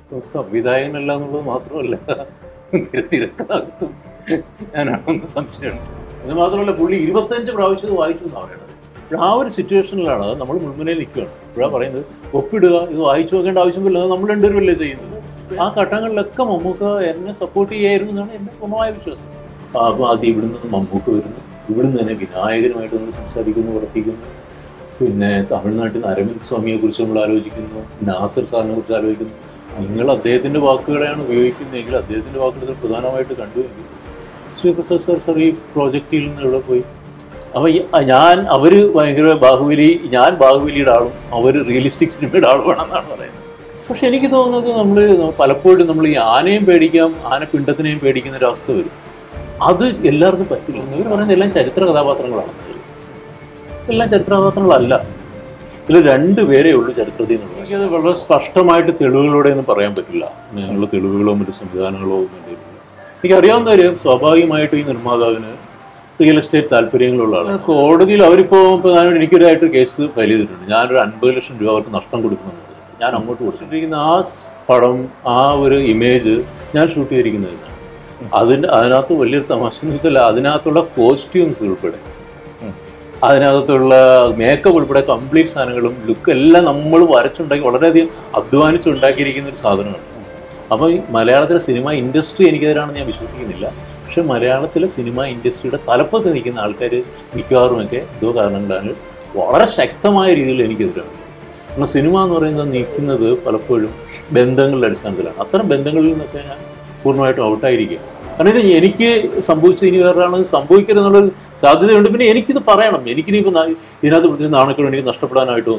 ഒരു സംവിധായകനല്ല എന്നുള്ളത് മാത്രമല്ല തിരത്തിരക്കാകത്തും ഞാനാണെന്ന് സംശയമുണ്ട് അത് മാത്രമല്ല പുള്ളി ഇരുപത്തഞ്ച് പ്രാവശ്യം ഇത് വായിച്ചു എന്നാണ് പറയുന്നത് അപ്പോൾ ആ ഒരു സിറ്റുവേഷനിലാണ് നമ്മൾ മുൾമുനയിൽ നിൽക്കുകയാണ് ഇപ്പോഴാണ് പറയുന്നത് ഒപ്പിടുക ഇത് വായിച്ചു നോക്കേണ്ട ആവശ്യമില്ല അത് നമ്മൾ രണ്ടുപേരുമല്ലേ ചെയ്യുന്നത് ആ ഘട്ടങ്ങളിലൊക്കെ മമ്മൂക്ക എന്നെ സപ്പോർട്ട് ചെയ്യായിരുന്നു എന്നാണ് എൻ്റെ പൂർണ്ണമായ വിശ്വാസം അപ്പോൾ ആദ്യം ഇവിടുന്ന് നിന്ന് മമ്മൂക്ക വരുന്നു ഇവിടുന്ന് തന്നെ വിനായകനുമായിട്ട് നമ്മൾ സംസാരിക്കുന്നു ഉറപ്പിക്കുന്നു പിന്നെ തമിഴ്നാട്ടിൽ നിന്ന് അരവിന്ദ് സ്വാമിയെ കുറിച്ച് നമ്മൾ ആലോചിക്കുന്നു നാസർ സാറിനെ കുറിച്ച് ആലോചിക്കുന്നു നിങ്ങൾ അദ്ദേഹത്തിന്റെ വാക്കുകളെയാണ് ഉപയോഗിക്കുന്നതെങ്കിൽ അദ്ദേഹത്തിന്റെ വാക്കുകൾ ഇതിൽ പ്രധാനമായിട്ട് കണ്ടുവെങ്കിൽ ശ്രീപ്രസാദ് സാർ സാർ ഈ പ്രോജക്റ്റിൽ നിന്ന് ഇവിടെ പോയി അപ്പൊ ഈ- ഞാൻ അവര് ഭയങ്കര ബാഹുബലി ഞാൻ ബാഹുബലിയുടെ ആളും അവര് റിയലിസ്റ്റിക് സിനിമയുടെ ആളുമാണെന്നാണ് പറയുന്നത് പക്ഷെ എനിക്ക് തോന്നുന്നത് നമ്മൾ പലപ്പോഴും നമ്മൾ ഈ ആനയും പേടിക്കാം ആന പിണ്ടത്തിനെയും പേടിക്കുന്ന ഒരു അവസ്ഥ വരും അത് എല്ലാവർക്കും പറ്റില്ല ഇവർ പറയുന്നത് എല്ലാം ചരിത്ര കഥാപാത്രങ്ങളാണ് എല്ലാം ചരിത്ര കഥാപാത്രങ്ങളല്ല ഇതിൽ രണ്ട് പേരേ ഉള്ളൂ ചരിത്രത്തിൽ നിന്നുള്ളത് എനിക്കത് വളരെ സ്പഷ്ടമായിട്ട് തെളിവുകളോടെ ഒന്നും പറയാൻ പറ്റില്ല അങ്ങനെയുള്ള തെളിവുകളോ മറ്റു സംവിധാനങ്ങളോ ഒന്നും എൻ്റെ കയ്യിലില്ല. എനിക്കറിയാവുന്ന കാര്യം സ്വാഭാവികമായിട്ടും ഈ നിർമ്മാതാവിന് റിയൽ എസ്റ്റേറ്റ് താല്പര്യങ്ങളുള്ള ആളാണ് കോടതിയിൽ അവരിപ്പോൾ ഇപ്പോൾ ഞാൻ എനിക്കൊരായിട്ട് കേസ് ഫയൽ ചെയ്തിട്ടുണ്ട് ഞാനൊരു അൻപത് ലക്ഷം രൂപ അവർക്ക് നഷ്ടം കൊടുക്കുമെന്ന് പറഞ്ഞിട്ട് ഞാൻ അങ്ങോട്ട് കൊടുത്തിട്ടിരിക്കുന്ന ആ പടം ആ ഒരു ഇമേജ് ഞാൻ ഷൂട്ട് ചെയ്തിരിക്കുന്നതാണ് അതിൻ്റെ അതിനകത്ത് വലിയൊരു തമാശ എന്ന് വെച്ചാൽ അതിനകത്തുള്ള കോസ്റ്റ്യൂംസ് ഉൾപ്പെടെ അതിനകത്തുള്ള മേക്കപ്പ് ഉൾപ്പെടെ കംപ്ലീറ്റ് സാധനങ്ങളും ലുക്ക് എല്ലാം നമ്മൾ വരച്ചുണ്ടാക്കി വളരെയധികം അധ്വാനിച്ചുണ്ടാക്കിയിരിക്കുന്ന ഒരു സാധനമാണ് അപ്പോൾ ഈ മലയാളത്തിലെ സിനിമ ഇൻഡസ്ട്രി എനിക്കെതിരാണെന്ന് ഞാൻ വിശ്വസിക്കുന്നില്ല പക്ഷെ മലയാളത്തിലെ സിനിമ ഇൻഡസ്ട്രിയുടെ തലപ്പത്ത് നിൽക്കുന്ന ആൾക്കാർ മിക്കവാറുമൊക്കെ എന്തോ കാരണങ്ങളാണ് വളരെ ശക്തമായ രീതിയിൽ എനിക്കെതിരാണ് കാരണം സിനിമ എന്ന് പറയുന്നത് നിൽക്കുന്നത് പലപ്പോഴും ബന്ധങ്ങളുടെ അടിസ്ഥാനത്തിലാണ് അത്തരം ബന്ധങ്ങളിൽ നിന്നൊക്കെ ഞാൻ പൂർണ്ണമായിട്ടും ഔട്ടായിരിക്കുക കാരണം ഇത് എനിക്ക് സംഭവിച്ചത് ഇനി വേറൊരാൾ സംഭവിക്കരുതെന്നുള്ളൊരു സാധ്യതയുണ്ട് പിന്നെ എനിക്കിത് പറയണം എനിക്കിനിപ്പോൾ ഇതിനകത്ത് പ്രത്യേകിച്ച് നാണക്കേട് എനിക്ക് നഷ്ടപ്പെടാനായിട്ടോ